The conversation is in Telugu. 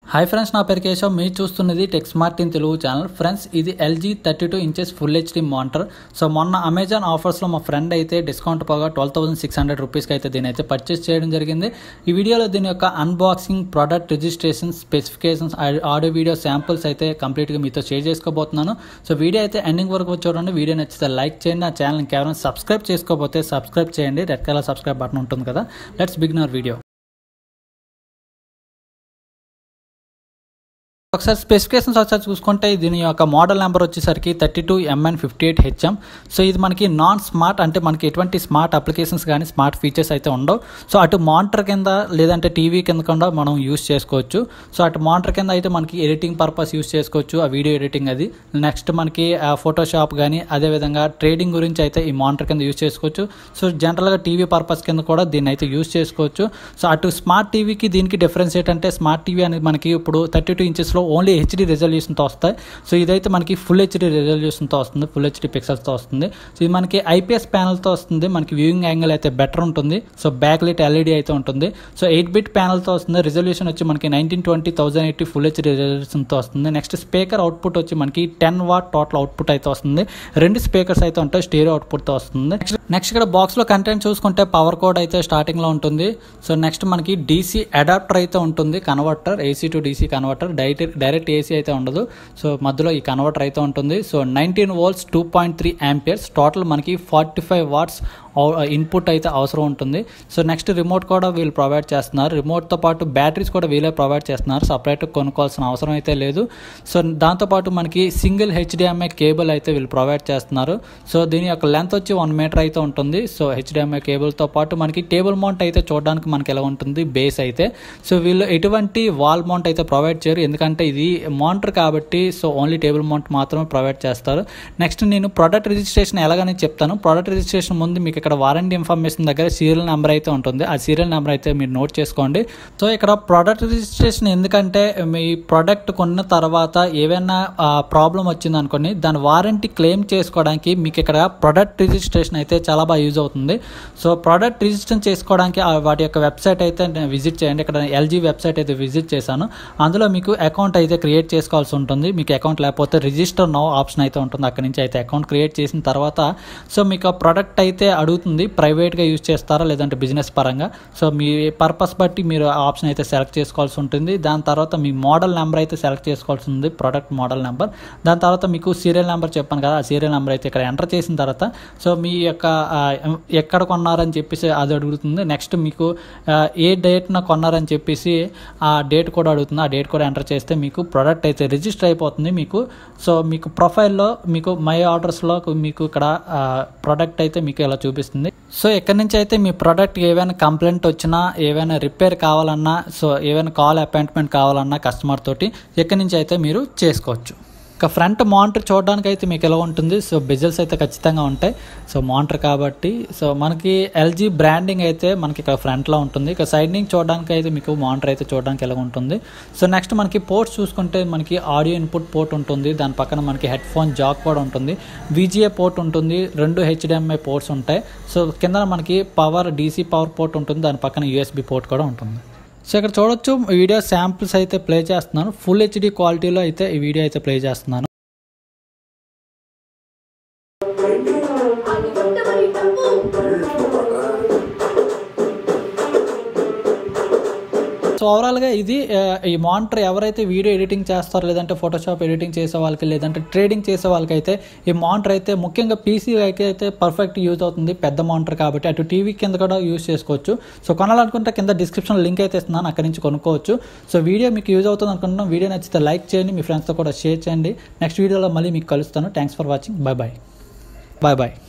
హాయ్ ఫ్రెండ్స్ నా పేరు కేశవ్ మీరు చూస్తున్నది tech smart in Telugu channel friends ఇది LG thirty two inches full HD monitor so మొన్న అమెజాన్ ఆఫర్స్లో మా ఫ్రెండ్ అయితే డిస్కౌంట్ పోగా ట్వెల్వ్ థౌసండ్ సిక్స్ హండ్రెడ్ రూపీస్కి అయితే దీని అయితే పర్చేస్ చేయడం జరిగింది ఈ వీడియోలో దీని యొక్క unboxing product registration specifications audio video samples అయితే కంప్లీట్గా మీతో షేర్ చేసుకోబోతున్నాను సో వీడియో అయితే ఎండింగ్ వరకు చూడండి వీడియో నచ్చితే లైక్ చేయండి నా ఛానల్ కేవలం సబ్స్క్రైబ్ చేసుకోకపోతే సబ్స్క్రైబ్ చేయండి రెడ్ కలర్ సబ్స్క్రైబ్ బటన్ ఉంటుంది కదా లెట్స్ బిగిన్ అవర్ వీడియో ఒకసారి స్పెసిఫికేషన్స్ ఒకసారి చూసుకుంటే దీని యొక్క మోడల్ నెంబర్ వచ్చేసరికి thirty two MN fifty eight HM so ఇది మనకి నాన్ స్మార్ట్ అంటే మనకి ఎటువంటి స్మార్ట్ అప్లికేషన్స్ కానీ స్మార్ట్ ఫీచర్స్ అయితే ఉండవు సో అటు మానిటర్ కింద లేదంటే టీవీ కింద కూడా మనం యూస్ చేసుకోవచ్చు సో అటు మానిటర్ కింద అయితే మనకి ఎడిటింగ్ పర్పస్ యూస్ చేసుకోవచ్చు ఆ వీడియో ఎడిటింగ్ అది నెక్స్ట్ మనకి ఫోటోషాప్ కానీ అదేవిధంగా ట్రేడింగ్ గురించి అయితే ఈ మానిటర్ కింద యూస్ చేసుకోవచ్చు సో జనరల్గా టీవీ పర్పస్ కింద కూడా దీన్ని అయితే యూస్ చేసుకోవచ్చు సో అటు స్మార్ట్ టీవీకి దీనికి డిఫరెన్స్ ఏంటంటే స్మార్ట్ టీవీ అనేది మనకి ఇప్పుడు థర్టీ టూ ఇంచెస్లో ఓన్లీ హెచ్డీ రెజల్యూషన్తో వస్తాయి సో ఇదైతే మనకి ఫుల్ హెచ్డీ రెజల్యూషన్తో వస్తుంది ఫుల్ హెచ్డీ పిక్సెల్స్తో వస్తుంది సో ఇది మనకి ఐపీఎస్ ప్యానల్తో వస్తుంది మనకి వ్యూయింగ్ యాంగిల్ అయితే బెటర్ ఉంటుంది సో బ్యాక్ లైట్ ఎల్ఈడి అయితే ఉంటుంది సో ఎయిట్ బిట్ ప్యానల్తో వస్తుంది రిజల్యూషన్ వచ్చి మనకి nineteen twenty thousand eighty full HD రెజల్యూషన్తో వస్తుంది నెక్స్ట్ స్పీకర్ అవుట్పుట్ వచ్చి మనకి టెన్ వాట్ టోటల్ అవుట్పుట్ అయితే వస్తుంది రెండు స్పీకర్స్ అయితే ఉంటాయి స్టీరియో అవుట్పుట్తో వస్తుంది నెక్స్ట్ నెక్స్ట్ ఇక్కడ బాక్స్లో కంటెంట్ చూసుకుంటే పవర్ కోడ్ అయితే స్టార్టింగ్లో ఉంటుంది సో నెక్స్ట్ మనకి డీసీ అడాప్టర్ అయితే ఉంటుంది converter AC to DC converter direct direct AC అయితే ఉండదు సో మధ్యలో ఈ కన్వర్టర్ అయితే ఉంటుంది so nineteen volts two point three amperes total మనకి ఫార్టీ ఫైవ్ వాట్స్ ఇన్పుట్ అయితే అవసరం ఉంటుంది సో నెక్స్ట్ రిమోట్ కూడా వీళ్ళు ప్రొవైడ్ చేస్తున్నారు రిమోట్తో పాటు బ్యాటరీస్ కూడా వీళ్ళే ప్రొవైడ్ చేస్తున్నారు సపరేట్ కొనుక్కోవాల్సిన అవసరం అయితే లేదు సో దాంతోపాటు మనకి సింగిల్ హెచ్డిఎంఐ కేబుల్ అయితే వీళ్ళు ప్రొవైడ్ చేస్తున్నారు సో దీని యొక్క లెంత్ వచ్చి వన్ మీటర్ అయితే ఉంటుంది సో హెచ్డిఎంఐ కేబుల్తో పాటు మనకి టేబుల్ మౌంట్ అయితే చూడడానికి మనకి ఎలా ఉంటుంది బేస్ అయితే సో వీళ్ళు ఎటువంటి వాల్ మౌంట్ అయితే ప్రొవైడ్ చేయరు ఎందుకంటే ఇది మానిటర్ కాబట్టి సో ఓన్లీ టేబుల్ మౌంట్ మాత్రమే ప్రొవైడ్ చేస్తారు నెక్స్ట్ నేను ప్రోడక్ట్ రిజిస్ట్రేషన్ ఎలాగని చెప్తాను ప్రోడక్ట్ రిజిస్ట్రేషన్ ముందు మీకు ఇక్కడ వారంటీ ఇన్ఫర్మేషన్ దగ్గర సీరియల్ నెంబర్ అయితే ఉంటుంది ఆ సీరియల్ నెంబర్ అయితే మీరు నోట్ చేసుకోండి సో ఇక్కడ ప్రోడక్ట్ రిజిస్ట్రేషన్ ఎందుకంటే మీ ప్రోడక్ట్ కొన్న తర్వాత ఏవైనా ప్రాబ్లం వచ్చింది అనుకోండి దాని వారంటీ క్లెయిమ్ చేసుకోవడానికి మీకు ఇక్కడ ప్రోడక్ట్ రిజిస్ట్రేషన్ అయితే చాలా బాగా యూజ్ అవుతుంది సో ప్రోడక్ట్ రిజిస్ట్రేషన్ చేసుకోవడానికి వాటి యొక్క వెబ్సైట్ అయితే విజిట్ చేయండి ఇక్కడ ఎల్జీ వెబ్సైట్ అయితే విజిట్ చేశాను అందులో మీకు అకౌంట్ అయితే క్రియేట్ చేసుకోవాల్సి ఉంటుంది మీకు అకౌంట్ లేకపోతే రిజిస్టర్ నో ఆప్షన్ అయితే ఉంటుంది అక్కడ నుంచి అయితే అకౌంట్ క్రియేట్ చేసిన తర్వాత సో మీకు ఆ ప్రోడక్ట్ అయితే అడుగుతుంది ప్రైవేట్గా యూజ్ చేస్తారా లేదంటే బిజినెస్ పరంగా సో మీ పర్పస్ బట్టి మీరు ఆ ఆప్షన్ అయితే సెలెక్ట్ చేసుకోవాల్సి ఉంటుంది దాని తర్వాత మీ మోడల్ నెంబర్ అయితే సెలెక్ట్ చేసుకోవాల్సి ఉంది ప్రోడక్ట్ మోడల్ నెంబర్ దాని తర్వాత మీకు సీరియల్ నెంబర్ చెప్పాను కదా ఆ సీరియల్ నెంబర్ అయితే ఇక్కడ ఎంటర్ చేసిన తర్వాత సో మీ యొక్క ఎక్కడ కొన్నారని చెప్పేసి అది అడుగుతుంది నెక్స్ట్ మీకు ఏ డేట్న కొన్నారని చెప్పేసి ఆ డేట్ కూడా అడుగుతుంది ఆ డేట్ కూడా ఎంటర్ చేస్తే మీకు ప్రోడక్ట్ అయితే రిజిస్టర్ అయిపోతుంది మీకు సో మీకు ప్రొఫైల్లో మీకు మై ఆర్డర్స్లో మీకు ఇక్కడ ప్రోడక్ట్ అయితే మీకు ఇలా చూపిస్తుంది సో ఎక్కడి నుంచి అయితే మీ ప్రోడక్ట్ ఏవైనా కంప్లైంట్ వచ్చినా ఏవైనా రిపేర్ కావాలన్నా సో ఏవైనా కాల్ అపాయింట్మెంట్ కావాలన్నా కస్టమర్ తోటి ఎక్కడి నుంచి అయితే మీరు చేసుకోవచ్చు ఇక ఫ్రంట్ మానిటర్ చూడడానికి అయితే మీకు ఎలా ఉంటుంది సో బిజల్స్ అయితే ఖచ్చితంగా ఉంటాయి సో మానిటర్ కాబట్టి సో మనకి ఎల్జీ బ్రాండింగ్ అయితే మనకి ఇక్కడ ఫ్రంట్లో ఉంటుంది ఇక సైడ్ నుంచి చూడడానికి అయితే మీకు మానిటర్ అయితే చూడడానికి ఎలా ఉంటుంది సో నెక్స్ట్ మనకి పోర్ట్స్ చూసుకుంటే మనకి ఆడియో ఇన్పుట్ పోర్ట్ ఉంటుంది దాని పక్కన మనకి హెడ్ ఫోన్ జాక్ కూడా ఉంటుంది విజిఏ పోర్ట్ ఉంటుంది రెండు హెచ్డిఎంఐ పోర్ట్స్ ఉంటాయి సో కింద మనకి పవర్ డీసీ పవర్ పోర్ట్ ఉంటుంది దాని పక్కన యూఎస్బి పోర్ట్ కూడా ఉంటుంది సో ఇక్కడ చూడొచ్చు వీడియో శాంపిల్స్ అయితే ప్లే చేస్తున్నాను ఫుల్ హెచ్డి క్వాలిటీలో అయితే ఈ వీడియో అయితే ప్లే చేస్తున్నాను సో ఓవరాల్గా ఇది ఈ మానిటర్ ఎవరైతే వీడియో ఎడిటింగ్ చేస్తారో లేదంటే ఫోటోషాప్ ఎడిటింగ్ చేసే వాళ్ళకి లేదంటే ట్రేడింగ్ చేసే వాళ్ళకి అయితే ఈ మానిటర్ అయితే ముఖ్యంగా పీసీ అయితే పర్ఫెక్ట్ యూజ్ అవుతుంది పెద్ద మానిటర్ కాబట్టి అటు టీవీ కింద కూడా యూజ్ చేసుకోవచ్చు సో కొనాలనుకుంటే కింద డిస్క్రిప్షన్ లింక్ అయితే ఇస్తున్నాను అక్కడి నుంచి కొనుక్కోవచ్చు సో వీడియో మీకు యూజ్ అవుతుంది అనుకుంటున్నాం వీడియో నచ్చితే లైక్ చేయండి మీ ఫ్రెండ్స్తో కూడా షేర్ చేయండి నెక్స్ట్ వీడియోలో మళ్ళీ మీకు కలుస్తాను thanks for watching bye bye bye bye